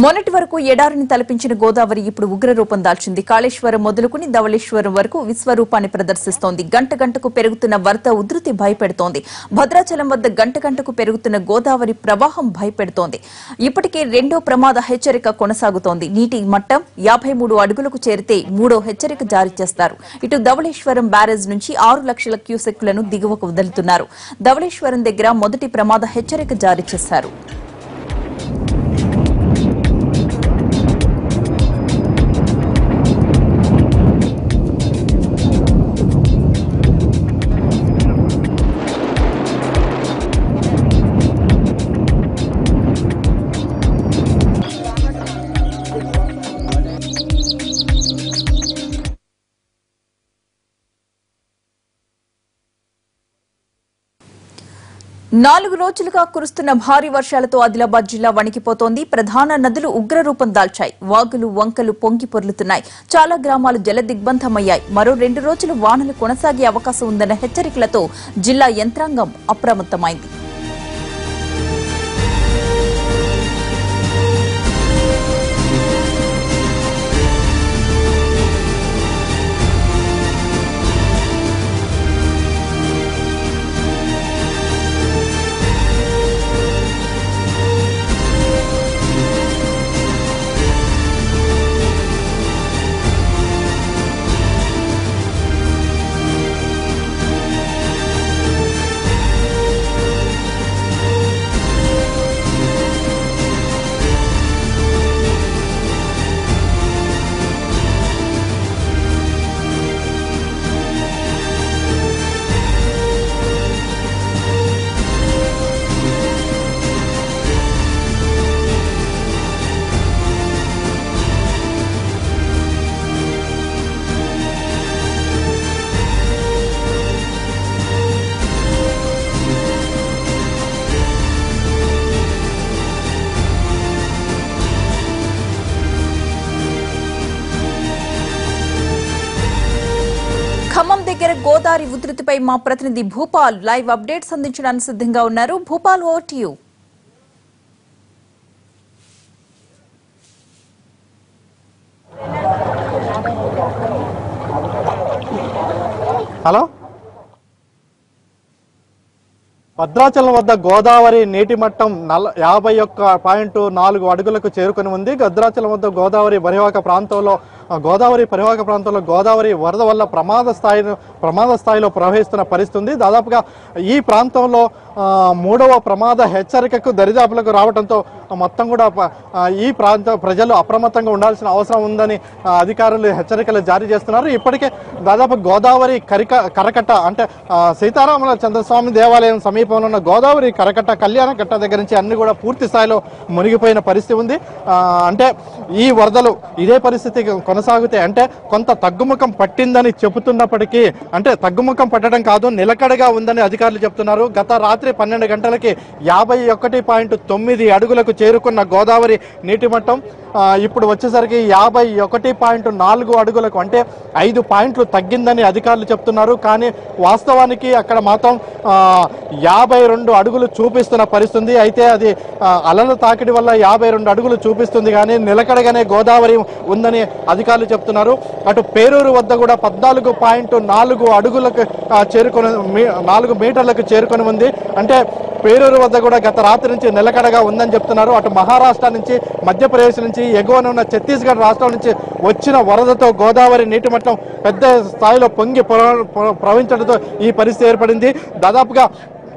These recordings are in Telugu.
మొన్నటి వరకు ఎడారిని తలపించిన గోదావరి ఇప్పుడు ఉగ్రరూపం దాల్చింది కాళేశ్వరం మొదలుకుని ధవళేశ్వరం వరకు విశ్వరూపాన్ని ప్రదర్శిస్తోంది గంట గంటకు పెరుగుతున్న వరద ఉధృతి భయపెడుతోంది భద్రాచలం వద్ద గంట గంటకు పెరుగుతున్న గోదావరి ప్రవాహం భయపెడుతోంది ఇప్పటికే రెండో ప్రమాద హెచ్చరిక కొనసాగుతోంది నీటి మట్టం యాభై మూడు అడుగులకు చేరితే మూడో హెచ్చరిక జారీ చేస్తారు ఇటు ధవళేశ్వరం బ్యారేజ్ నుంచి ఆరు లక్షల క్యూసెక్లను దిగువకు వదులుతున్నారు ధవళేశ్వరం దగ్గర మొదటి ప్రమాద హెచ్చరిక జారీ చేశారు నాలుగు రోజులుగా కురుస్తున్న భారీ వర్షాలతో ఆదిలాబాద్ జిల్లా వణికిపోతోంది ప్రధాన నదులు ఉగ్రరూపం దాల్చాయి వాగులు వంకలు పొంగి పొర్లుతున్నాయి చాలా గ్రామాలు జల దిగ్బంధమయ్యాయి మరో రెండు రోజులు వానలు కొనసాగే అవకాశం ఉందన్న హెచ్చరికలతో జిల్లా యంత్రాంగం అప్రమత్తమైంది ఖమ్మం దగ్గర గోదావరి ఉధృతిపై మా ప్రతినిధి భూపాల్ లైవ్ అప్డేట్స్ అందించడానికి సిద్ధంగా ఉన్నారు Bhupal over to you hello Bhadrachalam వద్ద గోదావరి నీటి మట్టం నల యాభై ఒక్క పాయింట్ నాలుగు అడుగులకు చేరుకొని ఉంది భద్రాచలం వద్ద గోదావరి పరివాహక ప్రాంతంలో ఆ, గోదావరి పరివాహక ప్రాంతంలో గోదావరి వరద వల్ల ప్రమాద స్థాయి ప్రమాద స్థాయిలో ప్రవహిస్తున్న పరిస్థితి ఉంది దాదాపుగా ఈ ప్రాంతంలో ఆ, మూడవ ప్రమాద హెచ్చరికకు దరిదాపులకు రావడంతో మొత్తం కూడా ప- ఆ, ఈ ప్రాంత ప్రజలు అప్రమత్తంగా ఉండాల్సిన అవసరం ఉందని ఆ, అధికారులు హెచ్చరికలు జారీ చేస్తున్నారు ఇప్పటికే దాదాపు గోదావరి కరిక కరకట్ట అంటే ఆ, సీతారాముల చంద్రస్వామి దేవాలయం సమీపంలో ఉన్న గోదావరి కరకట్ట కళ్యాణ కట్ట దగ్గర నుంచి అన్ని కూడా పూర్తి స్థాయిలో మునిగిపోయిన పరిస్థితి ఉంది ఆ, అంటే ఈ వరదలు ఇదే పరిస్థితి కొనసాగితే అంటే కొంత తగ్గుముఖం పట్టిందని చెబుతున్నప్పటికీ అంటే తగ్గుముఖం పట్టడం కాదు నిలకడగా ఉందని అధికారులు చెప్తున్నారు గత రాత్రి పన్నెండు గంటలకి యాభై ఒకటి పాయింట్ తొమ్మిది అడుగులకు చేరుకున్న గోదావరి నీటి మట్టం ఆ, ఇప్పుడు వచ్చేసరికి యాభై ఒకటి పాయింట్ నాలుగు అడుగులకు అంటే ఐదు పాయింట్లు తగ్గిందని అధికారులు చెప్తున్నారు కానీ వాస్తవానికి అక్కడ మాత్రం ఆ, యాభై రెండు అడుగులు చూపిస్తున్న పరిస్థితి ఉంది. అయితే అది ఆ, అలల తాకిడి వల్ల యాభై రెండు అడుగులు చూపిస్తుంది కానీ నిలకడగానే గోదావరి ఉందని అధికారులు చెప్తున్నారు అటు పేరూరు వద్ద కూడా పద్నాలుగు పాయింట్ నాలుగు అడుగులకు ఆ, చేరుకొని మీ- నాలుగు మీటర్లకు చేరుకొని ఉంది అంటే పేరూరు వద్ద కూడా గత రాత్రి నుంచి నిలకడగా ఉందని చెప్తున్నారు అటు మహారాష్ట్ర నుంచి మధ్యప్రదేశ్ నుంచి ఎగువన ఉన్న ఛత్తీస్గఢ్ రాష్ట్రం నుంచి వచ్చిన వరదతో గోదావరి నీటి మట్టం పెద్ద స్థాయిలో పొంగి పొర- పొర- ప్రవహించడంతో ఈ పరిస్థితి ఏర్పడింది దాదాపుగా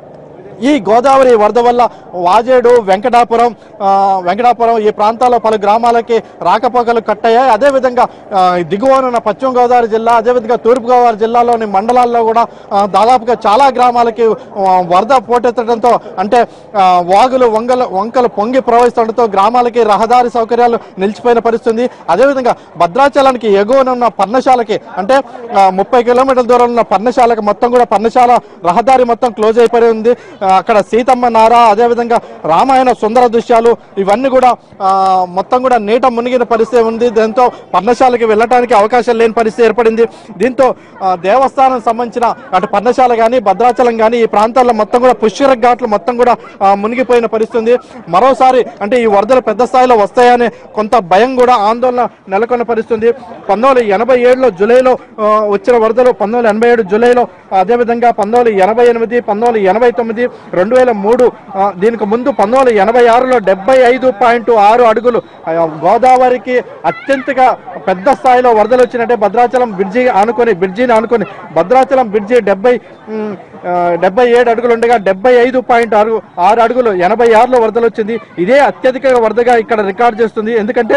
ఈ గోదావరి వరద వల్ల వాజేడు వెంకటాపురం ఆ, వెంకటాపురం ఈ ప్రాంతాల్లో పలు గ్రామాలకి రాకపోకలు కట్టయ్యాయి అదేవిధంగా ఆ, దిగువన ఉన్న పశ్చిమ గోదావరి జిల్లా అదేవిధంగా తూర్పుగోదావరి జిల్లాలోని మండలాల్లో కూడా ఆ, దాదాపుగా చాలా గ్రామాలకి ఆ, వరద పోటెత్తడంతో అంటే ఆ, వాగులు వంగలు వంకలు పొంగి ప్రవహిస్తుండటంతో గ్రామాలకి రహదారి సౌకర్యాలు నిలిచిపోయిన పరిస్థితి ఉంది అదేవిధంగా భద్రాచలానికి ఎగువన ఉన్న పర్ణశాలకి అంటే ఆ, ముప్పై కిలోమీటర్ల దూరంలో ఉన్న పర్ణశాలకు మొత్తం కూడా పర్ణశాల రహదారి మొత్తం క్లోజ్ అయిపోయి ఉంది ఆ, ఆ, అక్కడ సీతమ్మ నార అదేవిధంగా రామాయణ సుందర దృశ్యాలు ఇవన్నీ కూడా ఆ, మొత్తం కూడా నీట మునిగిన పరిస్థితి ఉంది దీంతో పర్ణశాలకి వెళ్ళడానికి అవకాశం లేని పరిస్థితి ఏర్పడింది దీంతో ఆ, దేవస్థానం సంబంధించిన అటు పర్ణశాల కానీ భద్రాచలం కానీ ఈ ప్రాంతాల్లో మొత్తం కూడా పుష్కర ఘాట్లు మొత్తం కూడా ఆ, మునిగిపోయిన పరిస్థితి ఉంది మరోసారి అంటే ఈ వరదలు పెద్ద స్థాయిలో వస్తాయనే కొంత భయం కూడా ఆందోళన నెలకొన్న పరిస్థితి పంతొమ్మిది ఎనభై ఏడులో జూలైలో ఆ, వచ్చిన వరదలు పంతొమ్మిది ఎనభై ఏడు జూలైలో అదేవిధంగా పంతొమ్మిది ఎనభై ఎనిమిది పంతొమ్మిది ఎనభై తొమ్మిది రెండు వేల మూడు ఆ, దీనికి ముందు పంతొమ్మిది ఎనభై ఆరులో డెబ్బై ఐదు పాయింట్ ఆరు అడుగులు ఆ, గోదావరికి అత్యంతగా పెద్ద స్థాయిలో వరదలు వచ్చినట్టే భద్రాచలం బ్రిడ్జి ఆనుకొని బ్రిడ్జిని ఆనుకొని భద్రాచలం బ్రిడ్జి డెబ్బై ఉమ్, ఆ, డెబ్బై ఏడు అడుగులు ఉండగా డెబ్బై ఐదు పాయింట్ ఆరు ఆరు అడుగులు ఎనభై ఆరులో వరదలు వచ్చింది ఇదే అత్యధిక వరదగా ఇక్కడ రికార్డ్ చేస్తుంది ఎందుకంటే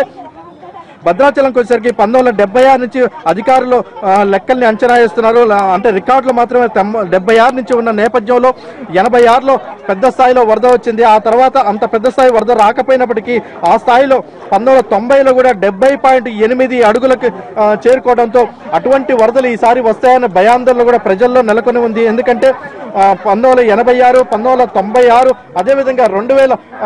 భద్రాచలంకి వచ్చేసరికి పంతొమ్మిది వందల డెబ్బై ఆరు నుంచి అధికారులు ఆ, లెక్కల్ని అంచనా వేస్తున్నారు లా- అంటే రికార్డులు మాత్రమే తొంభ- డెబ్బై ఆరు నుంచి ఉన్న నేపథ్యంలో ఎనభై ఆరులో పెద్ద స్థాయిలో వరద వచ్చింది ఆ తర్వాత అంత పెద్ద స్థాయి వరద రాకపోయినప్పటికీ ఆ స్థాయిలో పంతొమ్మిది వందల తొంభైలో కూడా డెబ్బై పాయింట్ ఎనిమిది అడుగులకు ఆ, చేరుకోవడంతో అటువంటి వరదలు ఈసారి వస్తాయన్న భయాందోళన కూడా ప్రజల్లో నెలకొని ఉంది ఎందుకంటే ఆ, పంతొమ్మిది వందల ఎనభై ఆరు పంతొమ్మిది వందల తొంభై ఆరు అదేవిధంగా రెండు వేల ఆ,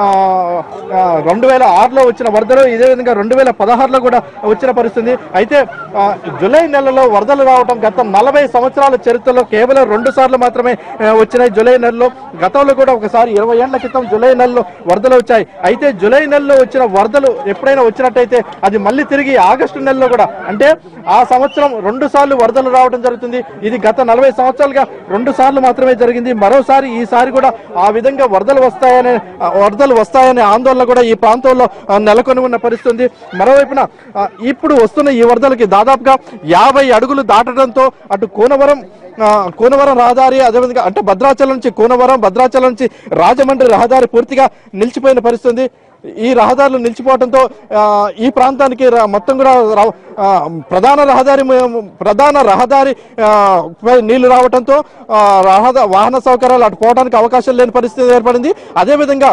ఆ, రెండు వేల ఆరులో వచ్చిన వరదలు ఇదే విధంగా రెండు వేల పదహారులో కూడా వచ్చిన పరిస్థితి అయితే ఆ, జూలై నెలలో వరదలు రావడం గత నలభై సంవత్సరాల చరిత్రలో కేవలం రెండు సార్లు మాత్రమే ఆ, వచ్చినాయి జూలై నెలలో గతంలో కూడా ఒకసారి ఇరవై ఏళ్ల క్రితం జూలై నెలలో వరదలు వచ్చాయి అయితే జూలై నెలలో వచ్చిన వరదలు ఎప్పుడైనా వచ్చినట్టయితే అది మళ్ళీ తిరిగి ఆగస్టు నెలలో కూడా అంటే ఆ సంవత్సరం రెండు సార్లు వరదలు రావడం జరుగుతుంది ఇది గత నలభై సంవత్సరాలుగా రెండు సార్లు మాత్రమే జరిగింది మరోసారి ఈసారి కూడా ఆ విధంగా వరదలు వస్తాయనే ఆ, వరదలు వస్తాయనే ఆందోళన కూడా ఈ ప్రాంతంలో ఆ, నెలకొని ఉన్న పరిస్థితి ఉంది మరోవైపున ఆ, ఇప్పుడు వస్తున్న ఈ వరదలకి దాదాపుగా యాభై అడుగులు దాటడంతో అటు కూనవరం ఆ, కూనవరం రహదారి అదేవిధంగా అంటే భద్రాచలం నుంచి కూనవరం భద్రాచలం నుంచి రాజమండ్రి రహదారి పూర్తిగా నిలిచిపోయిన పరిస్థితి ఉంది ఈ రహదారులు నిలిచిపోవడంతో ఆ, ఈ ప్రాంతానికి ర- మొత్తం కూడా ర- ఆ, ప్రధాన రహదారి మ- ప్రధాన రహదారి ఆ, పై నీళ్లు రావడంతో ఆ, రహద వాహన సౌకర్యాలు అటు పోవడానికి అవకాశం లేని పరిస్థితి ఏర్పడింది అదేవిధంగా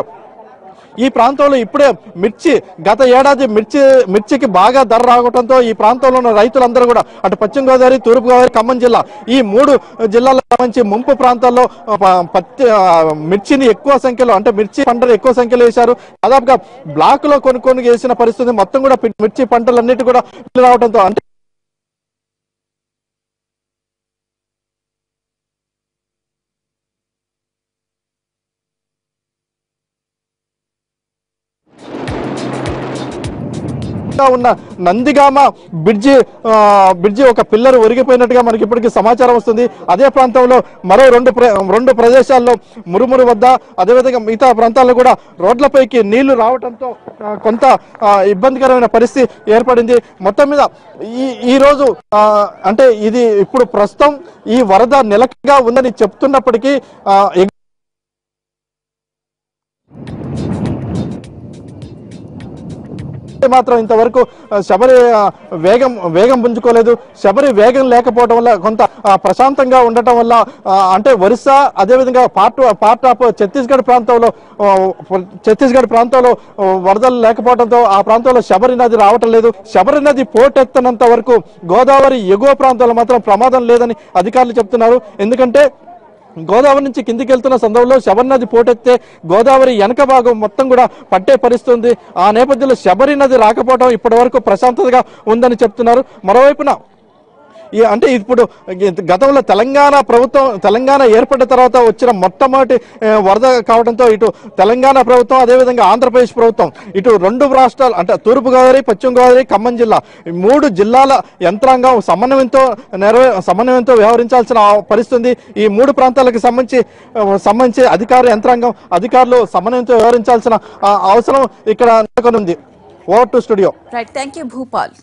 ఈ ప్రాంతంలో ఇప్పుడే మిర్చి గత ఏడాది మిర్చి మిర్చికి బాగా ధర రావడంతో ఈ ప్రాంతంలో ఉన్న రైతులందరూ కూడా అటు పశ్చిమ గోదావరి తూర్పు గోదావరి ఖమ్మం జిల్లా ఈ మూడు జిల్లాల నుంచి ముంపు ప్రాంతాల్లో ఆ, ప- పత్తి ఆ, మిర్చిని ఎక్కువ సంఖ్యలో అంటే మిర్చి పంటలు ఎక్కువ సంఖ్యలో వేశారు దాదాపుగా బ్లాక్ లో కొనుక్కొని వేసిన పరిస్థితి మొత్తం కూడా పి- మిర్చి పంటలన్నిటి కూడా రావడంతో అంటే గా ఉన్న నందిగామ బ్రిడ్జి ఆ, బ్రిడ్జి ఒక పిల్లర్ ఒరిగిపోయినట్టుగా మనకి ఇప్పటికీ సమాచారం వస్తుంది అదే ప్రాంతంలో మరో రెండు ప్ర- రెండు ప్రదేశాల్లో మురుమురు వద్ద అదేవిధంగా మిగతా ప్రాంతాల్లో కూడా రోడ్లపైకి నీళ్లు రావడంతో ఆ, కొంత ఆ, ఇబ్బందికరమైన పరిస్థితి ఏర్పడింది మొత్తం మీద ఈ ఈ రోజు ఆ, అంటే ఇది ఇప్పుడు ప్రస్తుతం ఈ వరద నిలకగా ఉందని చెప్తున్నప్పటికీ ఆ, ఎగ్- మాత్రం ఇంతవరకు ఆ, శబరి ఆ, వేగం వేగం పుంజుకోలేదు శబరి వేగం లేకపోవడం వల్ల కొంత ఆ, ప్రశాంతంగా ఉండటం వల్ల ఆ, అంటే ఒరిస్సా అదేవిధంగా పార్ట్ పార్ట్ ఆఫ్ ఛత్తీస్గఢ్ ప్రాంతంలో ఆ, ఛత్తీస్గఢ్ ప్రాంతంలో ఆ, వరదలు లేకపోవడంతో ఆ ప్రాంతంలో శబరి నది రావటం లేదు శబరి నది పోటెత్తనంత వరకు గోదావరి ఎగువ ప్రాంతాల్లో మాత్రం ప్రమాదం లేదని అధికారులు చెప్తున్నారు ఎందుకంటే గోదావరి నుంచి కిందికి వెళ్తున్న సందర్భంలో శబరి నది పోటెత్తే గోదావరి వెనక భాగం మొత్తం కూడా పట్టే పరిస్థితి ఉంది ఆ నేపథ్యంలో శబరి నది రాకపోవడం ఇప్పటి వరకు ప్రశాంతతగా ఉందని చెప్తున్నారు మరోవైపున ఈ అంటే ఇప్పుడు గతంలో తెలంగాణ ప్రభుత్వం తెలంగాణ ఏర్పడిన తర్వాత వచ్చిన మొట్టమొదటి ఏ, వరద కావడంతో ఇటు తెలంగాణ ప్రభుత్వం అదేవిధంగా ఆంధ్రప్రదేశ్ ప్రభుత్వం ఇటు రెండు రాష్ట్రాలు అంటే తూర్పుగోదావరి పశ్చిమ గోదావరి ఖమ్మం జిల్లా ఈ మూడు జిల్లాల యంత్రాంగం సమన్వయంతో నెరవే సమన్వయంతో వ్యవహరించాల్సిన పరిస్థితి ఉంది ఈ మూడు ప్రాంతాలకు సంబంధించి ఆ, సంబంధించి అధికార యంత్రాంగం అధికారులు సమన్వయంతో వ్యవహరించాల్సిన ఆ, అవసరం ఇక్కడ నెలకొని ఉంది over to studio right thank you Bhupal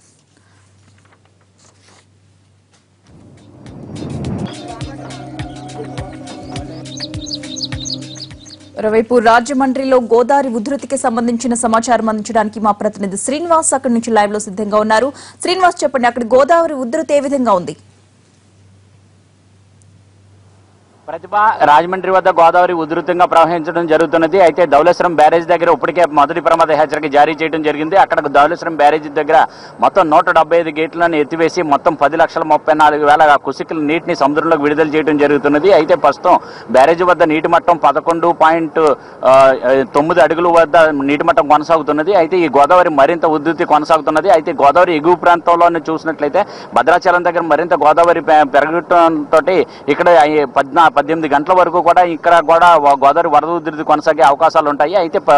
మరోవైపు రాజమండ్రిలో గోదావరి ఉధృతికి సంబంధించిన సమాచారం అందించడానికి మా ప్రతినిధి శ్రీనివాస్ అక్కడి నుంచి లైవ్ లో సిద్ధంగా ఉన్నారు శ్రీనివాస్ చెప్పండి అక్కడ గోదావరి ఉధృతి ఏ విధంగా ఉంది ప్రతిభ రాజమండ్రి వద్ద గోదావరి ఉధృతంగా ప్రవహించడం జరుగుతున్నది అయితే ధవళేశ్వరం బ్యారేజ్ దగ్గర ఇప్పటికే మొదటి ప్రమాద హెచ్చరిక జారీ చేయడం జరిగింది అక్కడ ధవళేశ్వరం బ్యారేజ్ దగ్గర మొత్తం నూట డెబ్బై ఐదు గేట్లను ఎత్తివేసి మొత్తం పది లక్షల ముప్పై నాలుగు వేల కుసికల నీటిని సముద్రంలోకి విడుదల చేయడం జరుగుతున్నది అయితే ప్రస్తుతం బ్యారేజ్ వద్ద నీటి మట్టం పదకొండు పాయింట్ తొమ్మిది అడుగుల వద్ద నీటి మట్టం కొనసాగుతున్నది అయితే ఈ గోదావరి మరింత ఉధృతి కొనసాగుతున్నది అయితే గోదావరి ఎగువ ప్రాంతంలోనే చూసినట్లయితే భద్రాచలం దగ్గర మరింత గోదావరి పె- పెరగటంతో ఇక్కడ ఈ పద్నా పద్దెనిమిది గంటల వరకు కూడా ఇక్కడ కూడా వ- గోదావరి వరద ఉధృతి కొనసాగే అవకాశాలు ఉంటాయి అయితే ప-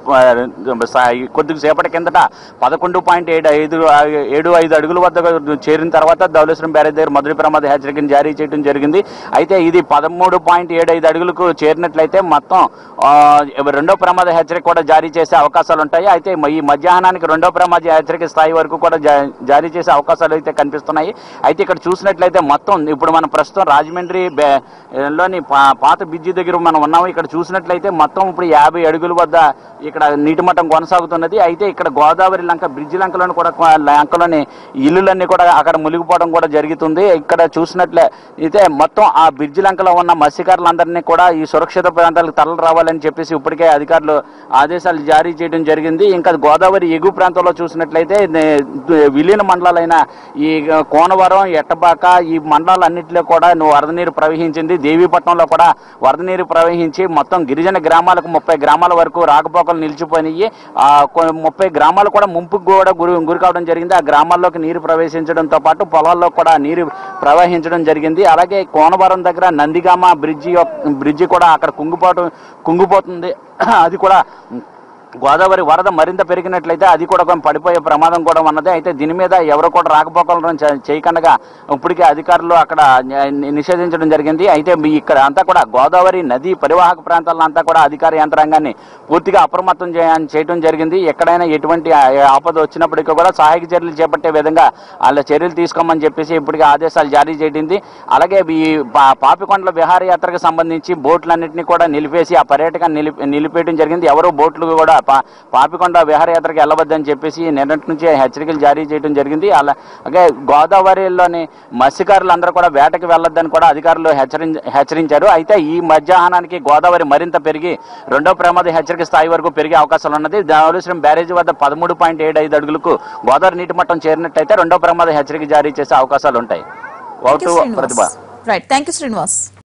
ప- స- కొద్ది సేపటి కిందట పదకొండు పాయింట్ ఏడు ఐదు ఏడు ఐదు అడుగుల వద్ద చేరిన తర్వాత ధవళేశ్వరం బ్యారేజ్ దగ్గర మొదటి ప్రమాద హెచ్చరికను జారీ చేయడం జరిగింది అయితే ఇది పదమూడు పాయింట్ ఏడు ఐదు అడుగులకు చేరినట్లయితే మొత్తం ఆ, రెండో ప్రమాద హెచ్చరిక కూడా జారీ చేసే అవకాశాలు ఉంటాయి అయితే మ- ఈ మధ్యాహ్నానికి రెండో ప్రమాద హెచ్చరిక స్థాయి వరకు కూడా జా- జారీ చేసే అవకాశాలు అయితే కనిపిస్తున్నాయి అయితే ఇక్కడ చూసినట్లయితే మొత్తం ఇప్పుడు మనం ప్రస్తుతం రాజమండ్రి బే- లోని పా- పాత బ్రిడ్జి దగ్గర మనం ఉన్నాము ఇక్కడ చూసినట్లయితే మొత్తం ఇప్పుడు యాభై అడుగుల వద్ద ఇక్కడ నీటి మట్టం కొనసాగుతున్నది అయితే ఇక్కడ గోదావరి లంక బ్రిడ్జి లంకలోని కూడా కొ- లంకలోని ఇల్లులన్నీ కూడా అక్కడ మునిగిపోవడం కూడా జరుగుతుంది ఇక్కడ చూసినట్లే అయితే మొత్తం ఆ బ్రిడ్జి లంకలో ఉన్న మత్స్యకారులందరినీ కూడా ఈ సురక్షిత ప్రాంతాలకు తరలి రావాలని చెప్పేసి ఇప్పటికే అధికారులు ఆదేశాలు జారీ చేయడం జరిగింది ఇంకా గోదావరి ఎగువ ప్రాంతంలో చూసినట్లయితే నే- విలీన మండలాలైన ఈ కోనవరం ఎట్టబాక ఈ మండలాలన్నింటిలో కూడా నువ్వు వరద నీరు ప్రవహించింది దేవీపట్నంలో కూడా వరద నీరు ప్రవహించి మొత్తం గిరిజన గ్రామాలకు ముప్పై గ్రామాల వరకు రాకపోకలు నిలిచిపోయినాయి ఆ కొ- ముప్పై గ్రామాలు కూడా ముంపుకు కూడా గురి గురి కావడం జరిగింది ఆ గ్రామాల్లోకి నీరు ప్రవేశించడంతో పాటు పొలాల్లో కూడా నీరు ప్రవహించడం జరిగింది అలాగే కోనవరం దగ్గర నందిగామ బ్రిడ్జి యొక్క- బ్రిడ్జి కూడా అక్కడ కుంగిపోవడం కుంగిపోతుంది అది కూడా గోదావరి వరద మరింత పెరిగినట్లయితే అది కూడా కొంచెం పడిపోయే ప్రమాదం కూడా ఉన్నది అయితే దీని మీద ఎవరు కూడా రాకపోకలను చే- చేయకుండా ఇప్పటికే అధికారులు అక్కడ ని- నిషేధించడం జరిగింది అయితే మీ ఇక్కడ అంతా కూడా గోదావరి నది పరివాహక ప్రాంతాల్లో అంతా కూడా అధికార యంత్రాంగాన్ని పూర్తిగా అప్రమత్తం చేయ- చేయడం జరిగింది ఎక్కడైనా ఎటువంటి ఆ- ఆపద వచ్చినప్పటికీ కూడా సహాయక చర్యలు చేపట్టే విధంగా వాళ్ళ చర్యలు తీసుకోమని చెప్పేసి ఇప్పటికే ఆదేశాలు జారీ చేయింది అలాగే ఈ పా- పాపికొండల విహారయాత్రకు సంబంధించి బోట్లన్నింటినీ కూడా నిలిపేసి ఆ పర్యాటకాన్ని నిలిపి నిలిపేయడం జరిగింది ఎవరు బోట్లు కూడా పా- పాపికొండ విహారయాత్రకు వెళ్ళవద్దని చెప్పేసి నిన్నటి నుంచి హెచ్చరికలు జారీ చేయడం జరిగింది అలాగే గోదావరిలోని మత్స్యకారులందరూ కూడా వేటకి వెళ్ళొద్దని కూడా అధికారులు హెచ్చరి హెచ్చరించారు అయితే ఈ మధ్యాహ్నానికి గోదావరి మరింత పెరిగి రెండో ప్రమాద హెచ్చరిక స్థాయి వరకు పెరిగే అవకాశాలు ఉన్నది ధవళేశ్వరం బ్యారేజ్ వద్ద పదమూడు పాయింట్ ఏడు ఐదు అడుగులకు గోదావరి నీటి మట్టం చేరినట్లయితే రెండో ప్రమాద హెచ్చరిక జారీ చేసే అవకాశాలు ఉంటాయి ఓటు Prathibha right thank you Srinivas